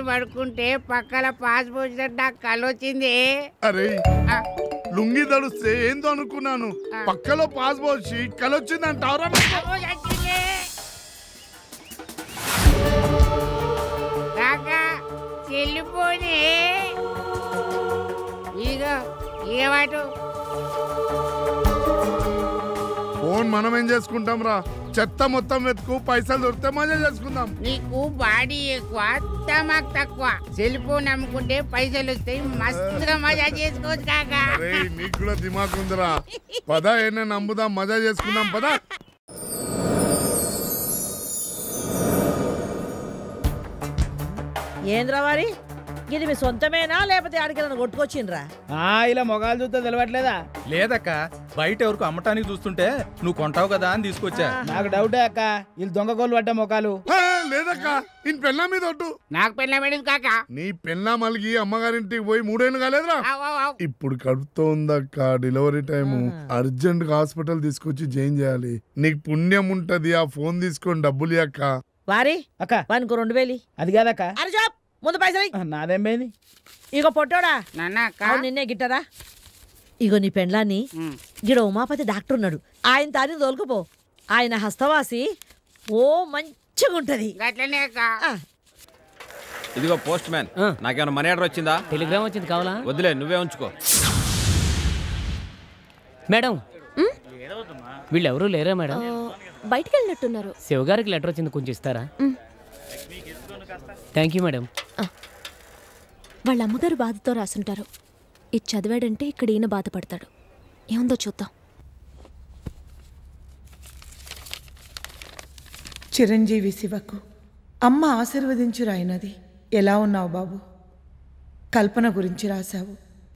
పడుకుంటే పక్కల పాస్ పోసినట్టు నాకు కళ్ళు వచ్చింది అరే ఆ, లుంగి తడుస్తే ఏందో అనుకున్నాను పక్కలో పాస్ పోసి కలొచ్చింది అంటారా అమ్మో, చచ్చింది. కాకా చెల్లిపోని ఇదిగో ఏవాటు ఫోన్ మనం ఏం చేసుకుంటాం రా చెత్త మొత్తం వెతుకు పైసలు దొరికితే మజా చేసుకుందాం నీకు బాడీ ఎక్కువ తమాక్ తక్కువ సెల్ ఫోన్ అమ్ముకుంటే పైసలు వస్తాయి మస్తుగా మజా చేసుకోవచ్చు కాకా అరే నీకు కూడా దిమాక్ ఉందిరా పద ఏమైనా నమ్ముదాం మజా చేసుకుందాం పద ఏంద్రా వారి ఇది మీ సొంతమేనా లేకపోతే ఆడికి నన్ను కొట్టుకొచ్చిండ్రా ఆ ఇలా మొగాలు చూస్తే తెలియట్లేదా లేదక్క బయట ఎవరికి అమ్మటానికి చూస్తుంటే నువ్వు కొంటావు కదా అని తీసుకొచ్చా నాకు డౌటే అక్క వీళ్ళు దొంగ కోళ్ళు పడ్డ మొఖాలు ఆ, లేదక్క ఈ పెళ్ళా మీద ఒట్టు నాకు పెళ్ళ పడింది కాకా నీ పెళ్ళా మలిగి అమ్మగారింటికి పోయి మూడేళ్ళు కాలేదురా ఆవ్, ఆవ్, ఆవ్. ఇప్పుడు కడుపుతో ఉందక్క డెలివరీ టైము అర్జెంట్ గా హాస్పిటల్ తీసుకొచ్చి జాయిన్ చేయాలి నీకు పుణ్యం ఉంటది ఆ ఫోన్ తీసుకొని డబ్బులు అక్క వారి అక్క వానికి రెండు వేలి అది కాదక్క అరే జాబ్ ముందు పైసలు ఇయ్యి. నాదేం పోయింది ఇగో పొట్టోడా నాన్న అక్క అవును నిన్నే గిట్టరా ఇగో నీ పెండ్లాన్ని ఉమ్. గిడ ఉమాపతి డాక్టర్ ఉన్నాడు ఆయన తాని తోలుకుపో ఆయన హస్తవాసి ఓ మంచిగా ఉంటది గట్లనే అక్క ఆ, ఇదిగో పోస్ట్ మ్యాన్ నాకేమైనా మనీ ఆర్డర్ వచ్చిందా టెలిగ్రామ్ వచ్చింది కావాలా వదిలే నువ్వే ఉంచుకో మేడం వీళ్ళు ఎవరు లేరా మేడం బయటికి వెళ్ళినట్టున్నారు శివ గారికి లెటర్ వచ్చింది కొంచెం ఇస్తారా థ్యాంక్ యూ మేడం వాళ్ళ అమ్మగారు బాధతో రాసుంటారు ఇది చదివాడంటే ఇక్కడ ఈయన బాధపడతాడు ఏముందో చూద్దాం చిరంజీవి శివకు అమ్మ ఆశీర్వదించి రాయినది ఎలా ఉన్నావు బాబు కల్పన గురించి రాశావు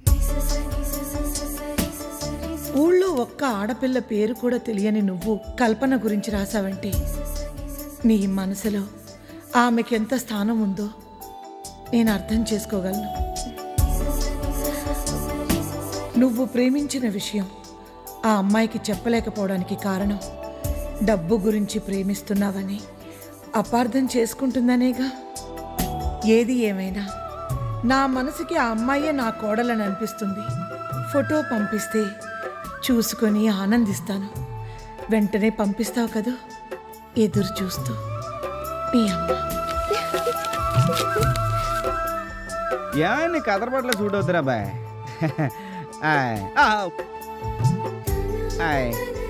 ఊళ్ళో ఒక్క ఆడపిల్ల పేరు కూడా తెలియని నువ్వు కల్పన గురించి రాశావంటే నీ మనసులో ఆమెకెంత స్థానం ఉందో నేను అర్థం చేసుకోగలను నువ్వు ప్రేమించిన విషయం ఆ అమ్మాయికి చెప్పలేకపోవడానికి కారణం డబ్బు గురించి ప్రేమిస్తున్నావని అపార్థం చేసుకుంటుందనేగా ఏది ఏమైనా నా మనసుకి ఆ అమ్మాయే నా కోడలని అనిపిస్తుంది ఫోటో పంపిస్తే చూసుకొని ఆనందిస్తాను వెంటనే పంపిస్తావు కదూ ఎదురు చూస్తూ మీ అమ్మ యా నీ కదరపట్ల సూట్ అవుతురా బాయ్ ఆయ్. ఆ. ఆయ్.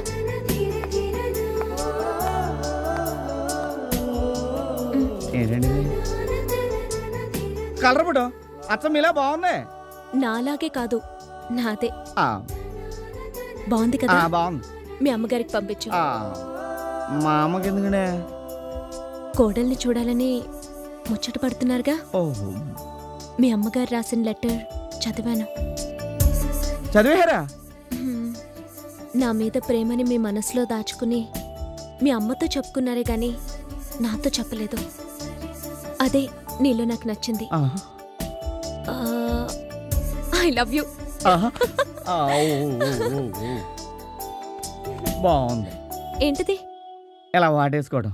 ఏంటండి ఇది? కలర్ పుట్టు అచ్చం ఇలా బాగుంది నాలాగే కాదు నాదే ఆ, బాగుంది ఆ, కదా బాగుంది మీ అమ్మగారికి పంపించు ఆ, మా అమ్మకి ఎందుకంటే కోడల్ని చూడాలని ముచ్చట పడుతున్నారుగా ఓహో మీ అమ్మగారు రాసిన లెటర్ చదివాను చదివేరా హ్మ్. నా మీద ప్రేమని మీ మనసులో దాచుకుని మీ అమ్మతో చెప్పుకున్నారే గాని నాతో చెప్పలేదు అదే నీలో నాకు నచ్చింది ఐ లవ్ యూ బాగుంది ఏంటిది ఇలా వాటేసుకోవడం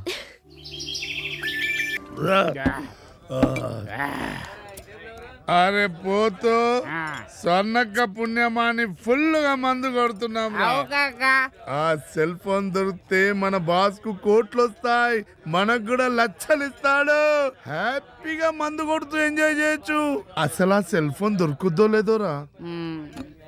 అరే పోతూ ఆ, స్వర్ణక్క పుణ్యమాని ఫుల్ గా మందు కొడుతున్నాం రా. అవు కాకా ఆ సెల్ ఫోన్ దొరికితే మన బాస్ కు కోట్లు వస్తాయి మనకు కూడా లక్షలు ఇస్తాడు హ్యాపీగా మందు కొడుతూ ఎంజాయ్ చేయొచ్చు అసలు ఆ సెల్ ఫోన్ దొరుకుద్దో లేదోరా ఉమ్,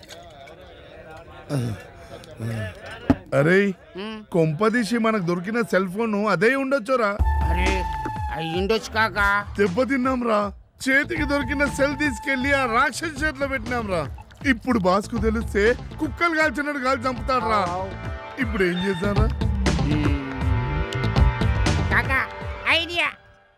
అరే ఉమ్. కొంపదీసి మనకు దొరికిన సెల్ ఫోన్ అదే ఉండొచ్చురా అరే అయ్యుండొచ్చు కాకా దెబ్బతిన్నాం రా చేతికి దొరికిన సెల్ తీసుకెళ్లి ఆ రాక్షస చేతిలో పెట్టినాం రా ఇప్పుడు బాస్ కు తెలిస్తే కుక్కలు కాల్చినట్టు కాల్చి చంపుతాడు రా ఇప్పుడు ఏం చేశారా కాకా ఐడియా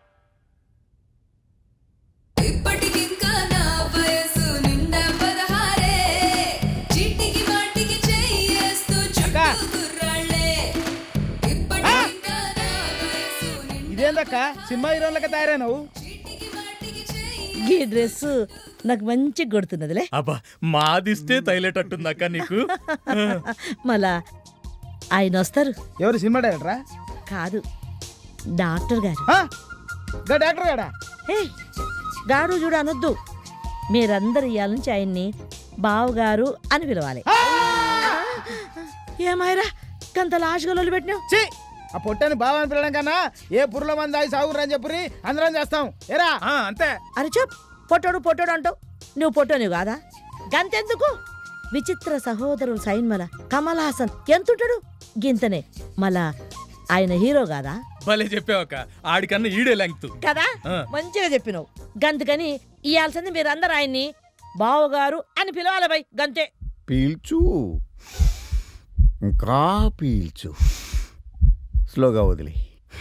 ఇప్పటికింకా నా వయసు నిండా పదహారే చీటికి మాటికి చెయ్యేస్తూ చుట్టూ కుర్రాళ్ళే ఇప్పటికింకా నా వయసు నిండా ఇదేందక్క సినిమా హీరోలకి తయారైనవు చీటికి మాటికి చెయ్యి ఈ డ్రెస్ నాకు మంచిగా కొడుతున్నదిలే అబ్బా మాదిస్తే తైలేటట్టుందక్క నీకు మళ్ళా ఆయన వస్తారు ఎవరు సినిమా డైరెక్టరా కాదు డాక్టర్ గారు ఆ? గా డాక్టర్ గాడా హే గాడు చూడు అనొద్దు మీరందరు ఇవాళ నుంచి ఆయన్ని బావగారు అని పిలవాలి ఏమాయరా కంత లాషగలు పెట్టినావు ఛీ! ఆ పొట్టని బాగా పిల్లడం కన్నా ఏ పుర్ల మంది దాగి సాగురని చెప్పురి అందరం చేస్తాం ఏరా ఆ, అంతే అరే చెప్ పొట్టోడు పొట్టోడు అంటావు నువ్వు పొట్టోని కాదా గంతెందుకు విచిత్ర సహోదరుడు సైన్మల కమల్ హాసన్ ఎంతుంటాడు గింతనే మళ్ళా ఆయన హీరో కాదా భలే చెప్పావక్క ఆడికన్నా ఈడే లెంగ్త్ కదా ఆ. మంచిగా చెప్పినావు గంతకని ఇయాల్సింది మీరందరూ ఆయన్ని బావగారు అని పిలవాలి బై గంతే పీల్చు ఇంకా పీల్చు స్లోగా వదిలి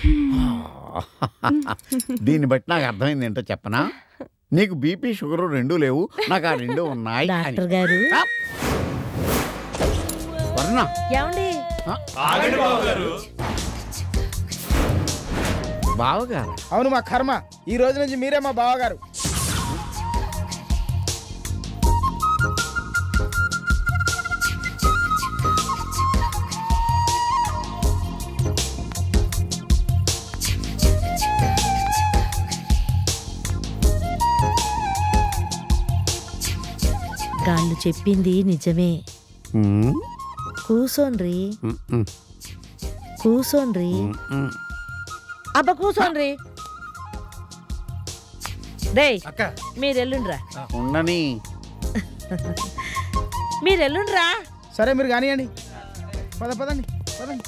దీన్ని బట్టి నాకు అర్థమైంది ఏంటో చెప్పనా నీకు బీపీ షుగర్ రెండు లేవు నాకు ఆ రెండు ఉన్నాయి అని. డాక్టర్ గారు ఆ! వర్ణ ఏమండి బావగారు అవును మా కర్మ ఈ రోజు నుంచి మీరే మా బావగారు గాళ్ళు చెప్పింది నిజమే ఉమ్, కూసోన్రి ఉమ్, ఉమ్, కూసోన్రి ఉమ్, ఉమ్. అబ్బ కూసోన్రి రేయ్ అక్క మీరెల్లుండ్రా ఉండని మీరెల్లుండ్రా సరే మీరు కానివ్వండి పద పదండి పదండి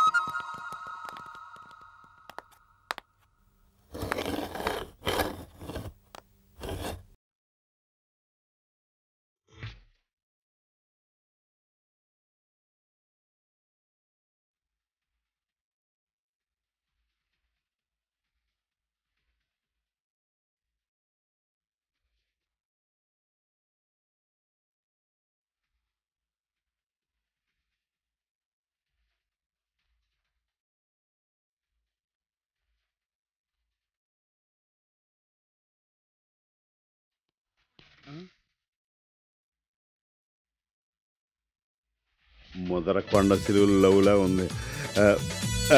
ముదర కొండ సిలువులు లవ్లా ఉంది ఆ, ఆ.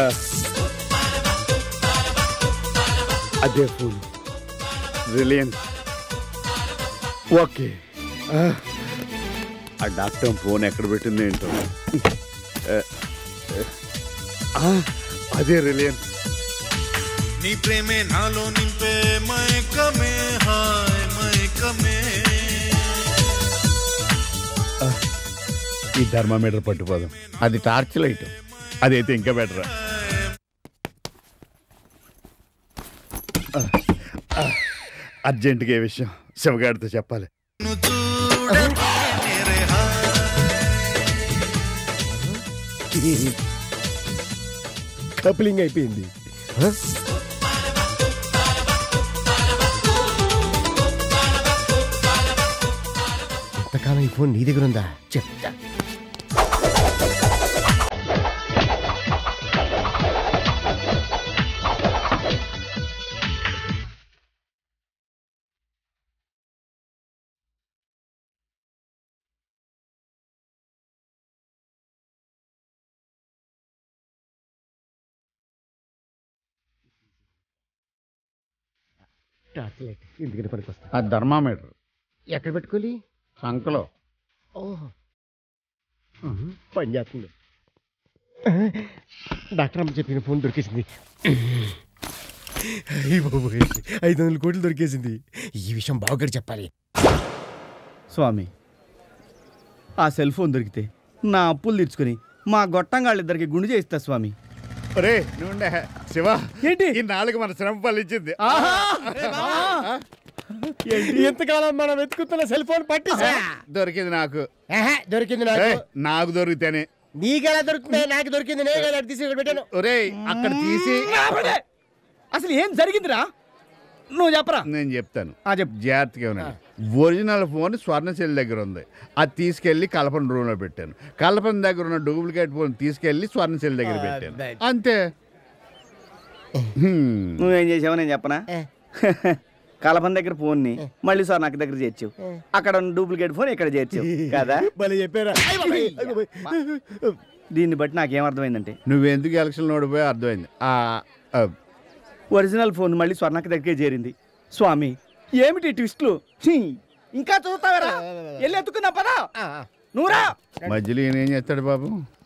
అదే ఫోన్ రిలయన్స్ ఓకే ఆ. ఆ డాక్టర్ ఫోన్ ఎక్కడ పెట్టింది ఏంటో ఆ, ఆ, అదే రిలయన్స్ నీ ప్రేమే నాలో నింపే మైకమే హాయ్ మైకమే ఈ థర్మామీటర్ పట్టుకోదాం అది టార్చ్ లైట్ అదైతే ఇంకా బెటర్ అర్జెంటుగా ఏ విషయం శివగాడితో చెప్పాలి కప్లింగ్ అయిపోయింది హ? ఎంతకాలం ఈ ఫోన్ నీ దగ్గర ఉందా చెప్తా టార్చ్ లైట్ ఎందుకని పనికి వస్తా ఆ థర్మామీటర్ ఎక్కడ పెట్టుకోవాలి సంకలో ఓహో ఉహు, పని చేస్తుంది డాక్టర్ అమ్మ చెప్పిన ఫోన్ దొరికేసింది అయ్య బాబోయ్, ఐదు వందల కోట్లు దొరికేసింది ఈ విషయం బావగారు చెప్పాలి స్వామి ఆ సెల్ ఫోన్ దొరికితే నా అప్పులు తీర్చుకొని మా గొట్టంగాళ్ళిద్దరికి గుండు చేయిస్తా స్వామి రే నువ్వుండే శివ ఏంటి? ఈ నాలుగు మన శ్రమ ఫలించింది ఎంతకాలం మనం వెతుకుతున్న సెల్ ఫోన్ పట్టేసా దొరికింది నాకు దొరికింది నాకు ఏయ్, నాకు దొరికితేనే నీకెలా దొరుకుతుంది నాకు దొరికింది నేను కదా తీసి ఇక్కడ పెట్టాను ఒరేయ్ అక్కడ తీసి అసలు ఏం జరిగిందిరా నువ్వు చెప్పరా నేను చెప్తాను ఆ చెప్పు జాగ్రత్తగా ఉన్నాను ఒరిజినల్ ఫోన్ స్వర్ణశైలి దగ్గర ఉంది అది తీసుకెళ్లి కల్పన రూమ్ లో పెట్టాను కల్పన దగ్గర ఉన్న డూప్లికేట్ ఫోన్ తీసుకెళ్లి స్వర్ణశైలి దగ్గర పెట్టాను అంతే హ్మ్. నువ్వేం చేసావో నేను చెప్పనా కలపన దగ్గర ఫోన్ని మళ్ళీ సార్ నాకు దగ్గర చేర్చావు అక్కడ ఉన్న డూప్లికేట్ ఫోన్ ఇక్కడ చేర్చావు కదా భలే చెప్పారా అయ్ బాబోయ్, అయ్ బాబోయ్. దీన్ని బట్టి నాకేం అర్థమైందంటే నువ్వెందుకు ఎలక్షన్ ఓడిపోయా అర్థమైంది ఆ, ఆ, ఒరిజినల్ ఫోన్ మళ్ళీ స్వర్ణక్క దగ్గరే చేరింది స్వామి ఏమిటి ట్విస్ట్లు ఛీ, ఇంకా చూస్తావరా వెళ్ళి ఎత్తుకుందా పదా నువ్వురా మధ్యలో ఈయన ఏం చేస్తాడు బాబు